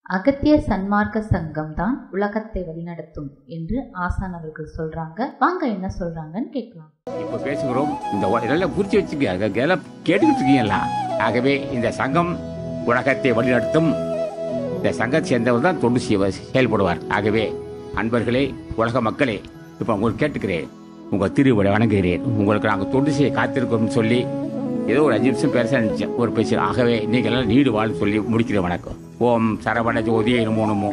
அகத்திய சன்மார்க்க சங்கம் தான் உலகத்தை வழிநடத்தும் என்று ஆசான் அவர்கள் சொல்றாங்க வாங்க என்ன சொல்றாங்கன்னு கேட்கலாம் இப்போ பேசுகிறோம் இந்த ஒ- இதெல்லாம் குறித்து வச்சுக்க அதெல்லாம் கேட்டுக்கிட்டு இருக்கீங்களா ஆகவே இந்த சங்கம் உலகத்தை வழிநடத்தும் இந்த சங்கத்தை சேர்ந்தவர் தான் தொண்டு செய்வ செயல்படுவார் ஆகவே அன்பர்களே உலக மக்களே இப்போ உங்களுக்கு கேட்டுக்கிறேன் உங்கள் திருவிழை வணங்குகிறேன் உங்களுக்கு நாங்கள் தொண்டு செய்ய காத்திருக்கோம்னு சொல்லி ஏதோ ஒரு அஞ்சு நிமிஷம் பேச நினைச்சேன் ஒரு பேச்சு ஆகவே நீங்கள் எல்லாம் நீடு வாழ் சொல்லி முடிக்கிற வணக்கம் ஓம் சரவண ஜோதி நமோ நமோ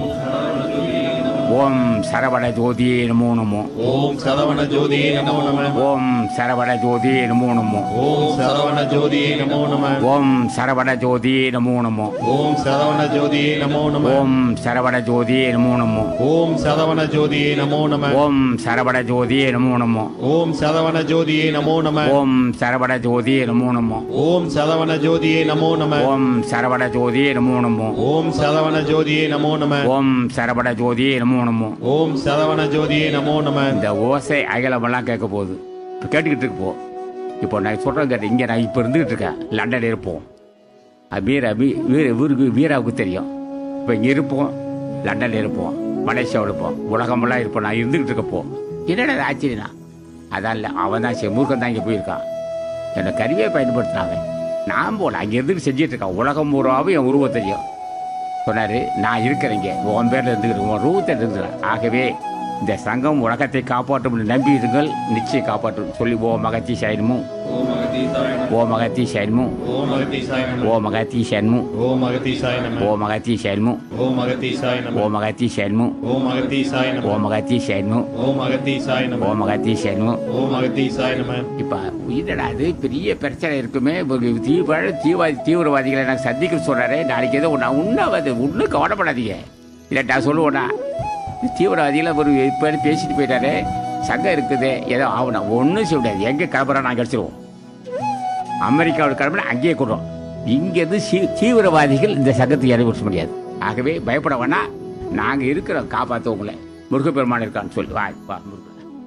ஓம் சரவண ஜோதி நமோ நமோ ஓம் சரவண ஜோதியே நமோ நம ஓம் சரவண ஜோதி நமோ நமோ ஓம் சரவண ஜோதியே நமோ நம ஓம் சரவண ஜோதி நமோ நமோ ஓம் சரவண ஜோதியே நமோ நம ஓம் சரவண ஜோதி நமோ நமோ ஓம் சரவண ஜோதியே நமோ நம ஓம் சரவண ஜோதி நமோ நமோ ஓம் சரவண ஜோதியே நமோ நம ஓம் சரவண ஜோதி நமோ நமோ ஓம் சரவண ஜோதியே நமோ நம ஓம் சரவண ஜோதி நமோ நமோ ஓம் சரவண ஜோதியே நமோ நம ஓம் சரவண ஜோதி நமோ நமோ ஓம் சரவண ஜோதியே நமோ நம இந்த ஓசை அகலமெல்லாம் கேட்க போகுது இப்போ கேட்டுக்கிட்டு இருக்கு போ இப்போ நான் சொல்கிறேன் கேட்டு இங்கே நான் இப்போ இருந்துகிட்டு இருக்கேன் லண்டன் இருப்போம் அது வீர வீ வீர இவருக்கு வீராவுக்கு தெரியும் இப்போ இங்கே இருப்போம் லண்டன் இருப்போம் மலேசியாவில் இருப்போம் உலகமெல்லாம் இருப்போம் நான் இருந்துகிட்டு இருக்கப்போ என்னடா இது ஆச்சரியனா அதான் இல்லை அவன் தான் சரி மூர்க்கம் தான் இங்கே போயிருக்கான் என்னை கருவியை பயன்படுத்தினாங்க நான் போல அங்கே இருந்துட்டு செஞ்சுட்டு இருக்கான் உலகம் பூராவும் என் உருவம் தெரியும் சொன்னாரு நான் இருக்கிறேங்க உன் பேர்ல இருந்துக்கிறேன் உன் ரூபத்தை இருக்கிறேன் ஆகவே இந்த சங்கம் உலகத்தை காப்பாற்றும் என்று நம்பி இருங்கள் நிச்சயம் காப்பாற்றும் சொல்லி ஓ மகத்தி சைனமும் ஓம் அகதீசாய நம ஓ மகத்தி சைனமும் ஓம் அகதீசாய நம ஓ மகத்தி சைனமும் ஓம் அகதீசாய நம ஓ மகத்தி சைனமும் ஓம் அகதீசாய நம ஓ மகத்தி சைனமும் ஓம் அகதீசாய ஓ நம மகத்தி சைனமும் ஓம் அகதீசாய ஓ நம மகத்தி சைனமும் ஓம் அகதீசாய நம இப்போ என்னடா அது பெரிய பிரச்சனை இருக்குமே ஒரு தீவிர தீவிரவாதி தீவிரவாதிகளை எனக்கு சந்திக்க சொல்றாரு நாளைக்கு ஏதோ ஒன்று உண்ணாவது ஒன்றும் கவலைப்படாதீங்க இல்லை நான் சொல்லுவேண்ணா தீவிரவாதிகளை ஒரு இப்போ பேசிட்டு போயிட்டாரு சங்கம் இருக்குது ஏதோ ஆகணும் ஒன்றும் செய்ய முடியாது எங்கே கிளம்புறோம் நாங்கள் கிடச்சிருவோம் அமெரிக்காவில் கிளம்புனா அங்கேயே கொடுறோம் இங்கேருந்து சீ தீவிரவாதிகள் இந்த சங்கத்தை இறங்கி முடியாது ஆகவே பயப்பட வேணாம் நாங்கள் இருக்கிறோம் காப்பாற்ற உங்களை முருகப்பெருமான் இருக்கான்னு சொல்லி வா வா முருகன்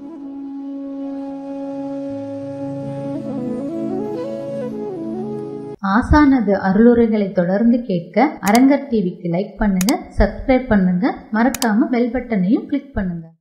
ஆசானது அருளுரைகளை தொடர்ந்து கேட்க அரங்கர் டிவிக்கு லைக் பண்ணுங்க சப்ஸ்கிரைப் பண்ணுங்க மறக்காம பெல் பட்டனையும் கிளிக் பண்ணுங்க